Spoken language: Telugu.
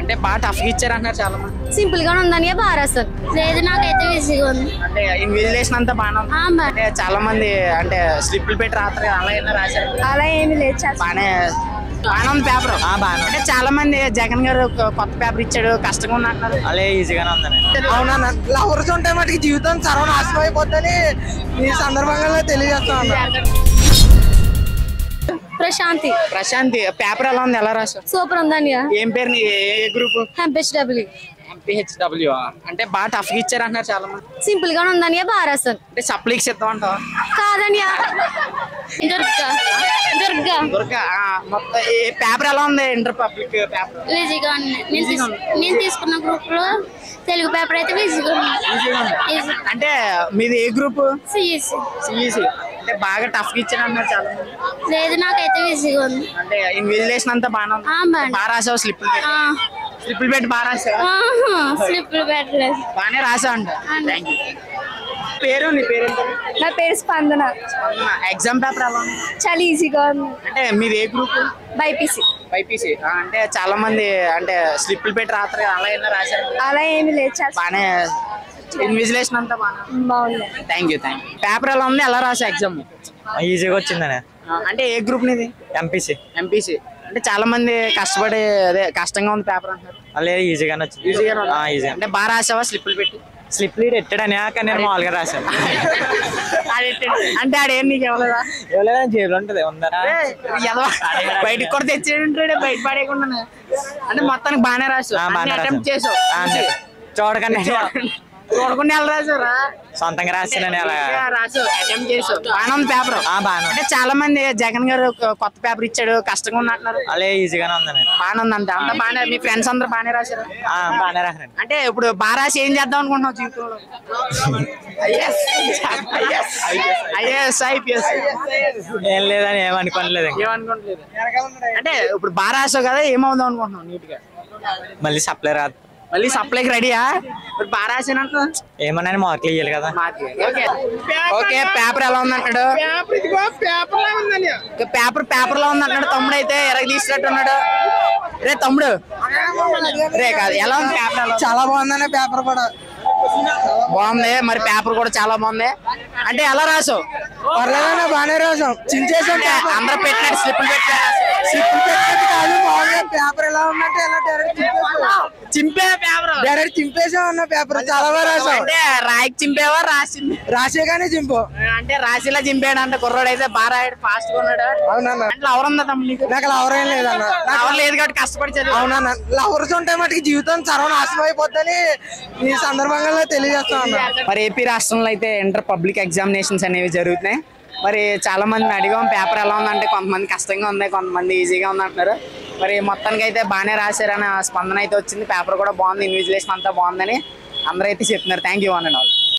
అంటే బాగా టఫ్ ఇచ్చారు అంటున్నారు చాలా మంది సింపుల్ గా ఉందని బాగా రాస్తారు లేదు నాకైతే విసిగా ఉంది అంటే ఇన్విజిలేషన్ అంతా బాగానే ఉంది ఆ, బా- అంటే చాలా మంది అంటే స్లిప్లు పెట్టి రాత్రి అలా ఏమైనా రాశారు అలా ఏమి లేదు బాగానే బాగానే ఉంది పేపర్ అంటే చాలా మంది జగన్ గారు ఒక కొత్త పేపర్ ఇచ్చాడు కష్టంగా ఉంది అంటున్నారు అలా ఈజీగానే ఉందని అవునా లవర్స్ ఉంటే మటుకు జీవితం సర్వనాశనం అయిపోద్దని ఈ సందర్భంగా తెలియజేస్తా ఉన్నా ప్రశాంతి ప్రశాంతి పేపర్ ఎలా ఉంది ఎలా రాశారు సూపర్ ఉందని ఏం పేరు నీ ఏ గ్రూప్ హెచ్డబ్ల్యూ ఎంపీహెచ్డబ్ల్యూ అంటే బాగా టఫ్ ఇచ్చారు అంటున్నారు చాలా మంది సింపుల్ గా ఉందని బాగా రాస్తారు అంటే సప్లీకి ఇద్దాం అంటావా కాదని దుర్గా దుర్గా దుర్గా ఆ, మొత్తం ఈ పేపర్ ఎలా ఉంది ఇంటర్ పబ్లిక్ పేపర్ విజీగా ఉంది నేను తీస్- నేను తీసుకున్న గ్రూప్ లో తెలుగు పేపర్ అయితే విజీగా ఉంది ఈజీ అంటే మీది ఏ గ్రూప్ సిఎస్సి సిఈసి అంటే బాగా టఫ్ ఇచ్చారు అంటున్నారు చాలా మంది లేదు నాకైతే విజీగా ఉంది అంటే ఇన్విజిలేషన్ అంతా బాగానే ఉంది ఆ, బాగానే. బాగా రాసావు స్లిప్లు పెట్టి స్లిప్లు పెట్టి బాగా రాసావు స్లిప్లు పెట్టలేదు బాగానే రాసావు అంట థ్యాంక్ యూ పేరు నీ పేరు ఏంటి? నా పేరు స్పందన ఎగ్జామ్ పేపర్ ఎలా ఉంది చాలా ఈజీగా ఉంది అంటే మీది ఏ గ్రూప్ బైపీసీ బైపీసీ అంటే చాలా మంది అంటే స్లిప్లు పెట్టి రాత్రి అలా ఏమైనా రాశారు అలా ఏమి లేదు చాలా బాగానే ఇన్విజిలేషన్ అంతా బాగా బాగుంది thank you thank you paper ఎలా ఉంది ఎలా రాసా ఎగ్జామ్ ఈజీగా వచ్చిందని అంటే ఏ గ్రూప్ నీది ఎంపీసీ ఎంపీసీ అంటే చాలా మంది కష్టపడి అదే కష్టంగా ఉంది పేపర్ అంటారు అలా ఈజీగానే వచ్చింది ఈజీగా ఆ, ఈజీ అంటే బాగా రాసావా స్లిప్లు పెట్టి స్లిప్ లీడ్ ఎట్టాడని కానీ నేను మామూలుగా రాశాను అంటే ఆడేం నీకు ఇవ్వలేదా ఎవరైనా జేబులో ఉంటుంది ఉందా ఏయ్, ఎదవ. బయటికి కూడా తెచ్చేయంటాడు బయట పడేయకుండా అంటే మొత్తానికి బాగానే రాసు ఆ, బాగానే అటెంప్ట్ రాశాను. చేసావు ఆ, అంతే. చూడకండి చూడకుండా ఎలా రాసారా సొంతంగా రాశానని అలా రాసు అటెంప్ట్ చేసావు బాగానే ఉంది పేపర్ ఆ, బాగానే అంటే చాలా మంది జగన్ గారు ఒక కొత్త పేపర్ ఇచ్చాడు కష్టంగా ఉంది అంటున్నారు అలా ఈజీగానే ఉందని బాగానే ఉంది అంతే అంతా బాగానే మీ ఫ్రెండ్స్ అందరూ బాగానే రాశారు ఆ, బాగానే రాశాను అంటే ఇప్పుడు బాగా రాసి ఏం చేద్దాం అనుకుంటున్నావు జీవితంలో ఐఏఎస్ ఐపీఎస్ ఏం లేదని ఏమనుకోలేదు ఇంకా. ఏమనుకోవట్లేదు అంటే ఇప్పుడు బాగా రాసావు కదా ఏమవుదాం అనుకుంటున్నావు నీట్ గా మళ్ళీ సప్లై రాదు మళ్ళీ సప్లైకి రెడీయా ఇప్పుడు బాగా రాసినంత ఏమన్నా మార్కులు ఇవ్వాలి కదా ఓకే ఓకే పేపర్ ఎలా ఉంది అంటాడు పేపర్ పేపర్ లో ఉంది అంటాడు తమ్ముడు అయితే ఎరగ తీసినట్టు ఉన్నాడు రే తమ్ముడు రే కాదు ఎలా ఉంది పేపర్ ఎలా ఉంది? చాలా బాగుందనే పేపర్ కూడా బాగుంది మరి పేపర్ కూడా చాలా బాగుంది అంటే ఎలా రాసావు పర్లేదన్నా బాగానే రాసాం చించేసాం అంటే అందరూ పెట్టినట్టు స్లిప్లు పెట్టారు సిప్పులు పెట్టినట్టు కాదు మామూలుగా పేపర్ ఎలా ఉన్నట్టు ఎలా డైరెక్ట్ చింపేసాం చింపే పేపర్ డైరెక్ట్ చింపేసాం అన్న పేపర్ చాలా బాగా రాసాం అంటే రాయికి చింపేవా రాసి రాసే కానీ చింపు అంటే రాసిలా చింపాడు అంటే కుర్రోడు అయితే బాగా రాయడు ఫాస్ట్ గా ఉన్నాడు అవునన్నా అంటే ఎవరుందా తమ్ముడు నీకు నాకు లవర్ ఏం లేదన్న నాకు ఎవరు లేదు కాబట్టి కష్టపడి చదివావు. అవునన్నా లవర్స్ ఉంటే మటుకు జీవితం సర్వనాశనం అయిపోద్దని ఈ సందర్భంగా తెలియజేస్తా ఉన్నా మరి ఏపీ రాష్ట్రంలో అయితే ఇంటర్ పబ్లిక్ ఎగ్జామినేషన్స్ అనేవి జరుగుతున్నాయి మరి చాలా మందిని అడిగాం పేపర్ ఎలా ఉందంటే కొంతమంది కష్టంగా ఉంది కొంతమంది ఈజీగా ఉంది అంటున్నారు మరి మొత్తానికి అయితే బాగానే రాశారని స్పందన అయితే వచ్చింది పేపర్ కూడా బాగుంది ఇన్విజిలేషన్ అంతా బాగుందని అందరూ అయితే చెప్తున్నారు thank you one and all